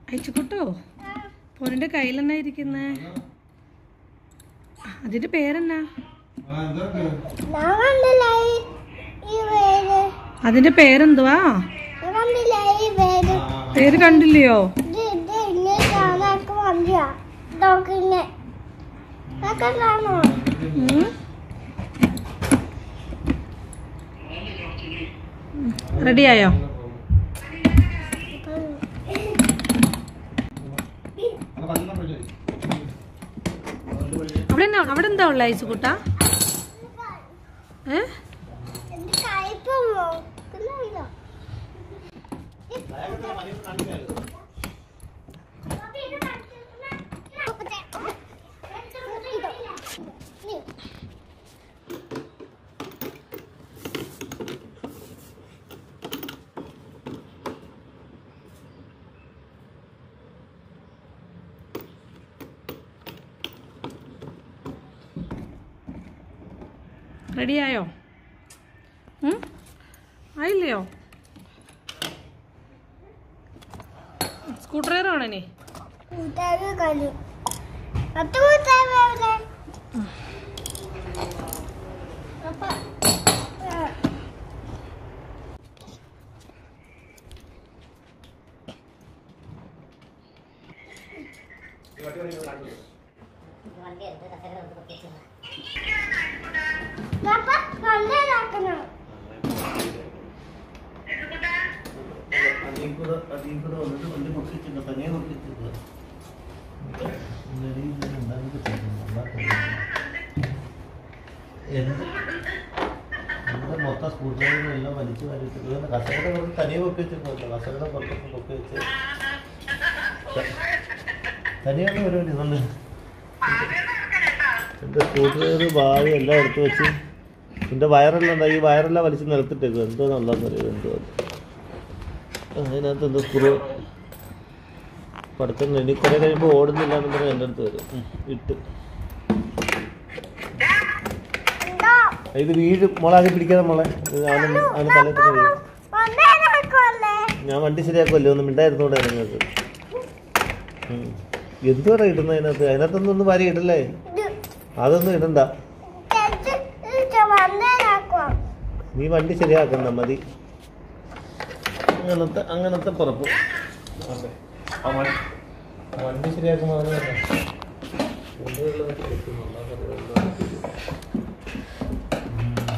അയച്ചുകൂട്ടോ ഫോണിന്റെ കയ്യിൽ എന്നാ ഇരിക്കുന്നേ അതിന്റെ പേരെന്നാ ഞാൻ കണ്ടില്ല ഈ- ഈ പേര് അതിന്റെ പേരെന്തുവാ ഞാൻ കണ്ടില്ല ഈ പേര് പേര് കണ്ടില്ലയോ ഇത് ഇത് ഇങ്ങനെ കാണാനൊക്കെ മതിയാ നോക്കിങ്ങനെ അതൊക്കെ കാണോ ഉം. റെഡിയായോ അവിടെ എന്നാ അവിടെ എന്താ ഉള്ള ഐസുകൂട്ട ഏ എന്റെ കയ്പ് നോക്കുന്നില്ല റെഡിയായോ ഉം? ആയില്ലയോ സ്ക്രൂ ഡ്രൈവർ ആണോ ഇനി കൂട്ടുകാര് കളി പത്ത് കൂട്ടുകാരെ അപ്പൊ ആ. അപ്പൊ നല്ലതാക്കണം മൊത്തം സ്കൂൾ ഡ്രൈവറും എല്ലാം വലിച്ചു വാരിട്ട് കസകട കുറച്ച് തനിയെ പൊക്കി വെച്ചിട്ടുണ്ടല്ലോ കസകട പുറത്തൊക്കെ പൊക്കി വെച്ച് തനിയാണ് പരിപാടി നല്ല എൻ്റെ സ്കൂൾ ഡ്രൈവർ ഭാവി എല്ലാം എടുത്ത് വെച്ച് എൻ്റെ വയറെല്ലാം ഉണ്ടായി ഈ വയറെല്ലാം വലിച്ച് നിലത്തിട്ടേക്കും എന്തോ നല്ലതെന്ന് അറിയാം എന്തോ അത്. അതിനകത്ത് എന്തോ സ്ക്രൂ പഠിത്തം ഇനി കുറെ കഴിയുമ്പോൾ ഓടുന്നില്ല എന്ന് പറഞ്ഞ് എൻ്റെ അടുത്ത് വരും ഉം, ഇട്ട് എന്തോ ഇത് വീട് മോളാകെ പിടിക്കാതെ മോളെ ഇത് അവന് അവന് തലയിൽ തന്നെ വീഴും കൊണ്ടേനാക്കല്ലേ ഞാൻ വണ്ടി ശരിയാക്കുമല്ലോ ഒന്നും മിണ്ടായിരുന്നൂടെ നിങ്ങൾക്ക് ഉം. എന്തുവാടാ ഇടുന്നത് അതിനകത്ത് അതിനകത്തൊന്നും ഒന്നും വാരി ഇടല്ലേ ഇത് അതൊന്നും ഇടണ്ട ഇത് ഇത് വന്നേനാക്കുവാ നീ വണ്ടി ശരിയാക്കണ്ട മതി അങ്ങനത്തെ അങ്ങനത്തെ പുറപ്പ് അതെ. ആ വണ്ടി- ആ വണ്ടി ശരിയാക്കുമ്പോൾ അവന് തന്നെ. കൊണ്ടുവരുന്നതൊക്കെ കിട്ടുന്നു. അല്ലാതെ വേറെ ഉം.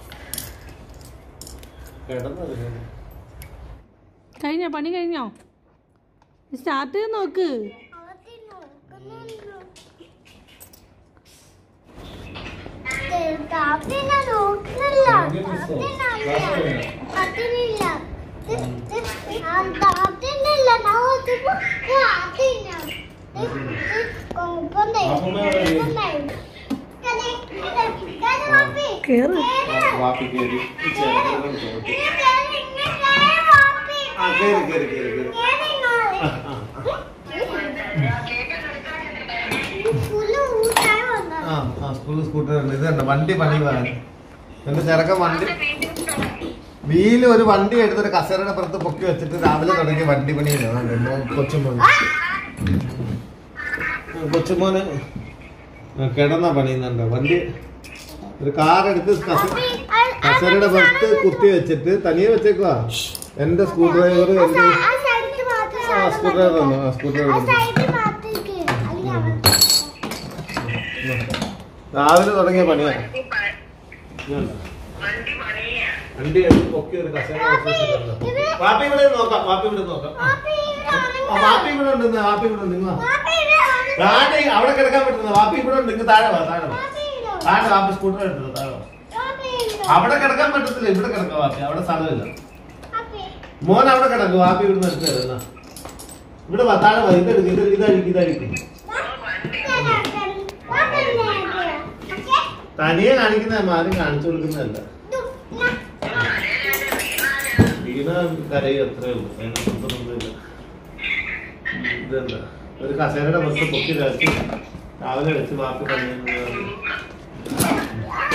കിടന്നത് ഞാൻ. കഴിഞ്ഞോ പണി കഴിഞ്ഞോ സ്റ്റാർട്ട് ചെയ്ത് നോക്ക് അവത്തി നോക്കുന്നുണ്ടോ അതിനെ നോക്കുന്നില്ല അതിനല്ല അതിനില്ല അതിനില്ല നോക്കുമ്പോ അതിന കേറ് വാപ്പി കയറി ഈ ചേട്ടനെ ചോദിച്ചു. ആ കയറി കയറി കയറി കയറി ആ, ആ, ആ ആ സ്കൂൾ സ്കൂട്ടർ ഉണ്ട് ഇത് കണ്ടോ വണ്ടി പണി പോകാൻ എന്റെ ചെറുക്കൻ വണ്ടി വീല് ഒരു വണ്ടി എടുത്തൊരു കസേരയുടെ പുറത്ത് പൊക്കി വെച്ചിട്ട് രാവിലെ തുടങ്ങി വണ്ടി പണിയില്ല കൊച്ചുമോൻ കൊച്ചുമോന് കിടന്ന പണിയുന്നുണ്ട് വണ്ടി ഒരു കാർ എടുത്ത് കസ- കസേരയുടെ പുറത്ത് കുത്തി വെച്ചിട്ട് തനിയെ വെച്ചേക്കുവാ എന്റെ സ്ക്രൂ ഡ്രൈവർ എന്റെ ആ സ്ക്രൂ ഡ്രൈവർ തന്നു ആ സ്ക്രൂ ഡ്രൈവർ തന്നു. രാവിലെ തുടങ്ങിയ പണിയാ ഇതുണ്ടോ? വണ്ടി എടുത്ത് പൊക്കി ഒരു കസേര വെച്ച് വെച്ചിട്ടുണ്ട്. വാപ്പി ഇവിടെ നോക്കാം വാപ്പി ഇവിടെ നോക്കാം ആ, വാപ്പി ഇവിടെ ഉണ്ട് വാപ്പി ഇവിടെ ഉണ്ട് ഇങ്ങ് വാ. താഴെ അവിടെ കിടക്കാൻ പറ്റുന്ന വാപ്പി ഇവിടെ ഉണ്ട് ഇങ്ങ് താഴെ വാ താഴെ വാ താഴെ വാപ്പി സ്കൂട്ടർ എടുത്തത് താഴെ വാ. അവിടെ കിടക്കാൻ പറ്റത്തില്ല ഇവിടെ കിടക്കാം വാപ്പി അവിടെ സ്ഥലമില്ല മോൻ അവിടെ കിടക്കും വാപ്പി ഇവിടുന്ന് എടുത്ത് തരുന്ന ഇവിടെ വാ താഴെ വാ ഇതെടുക്ക് ഇത് ഇതഴിക്ക് ഇതഴിക്ക് തനിയെ കാണിക്കുന്ന ആരും കാണിച്ചു കൊടുക്കുന്നതല്ല വീണ കരയും അത്രേ ഉള്ളൂ അതിന് സ്വന്തമൊന്നുമില്ല ഇതെന്താ ഒരു കസേരയുടെ പുറത്ത് പൊക്കി വെച്ച് രാവിലെ വെച്ച് വാപ്പി പണിയുന്നത്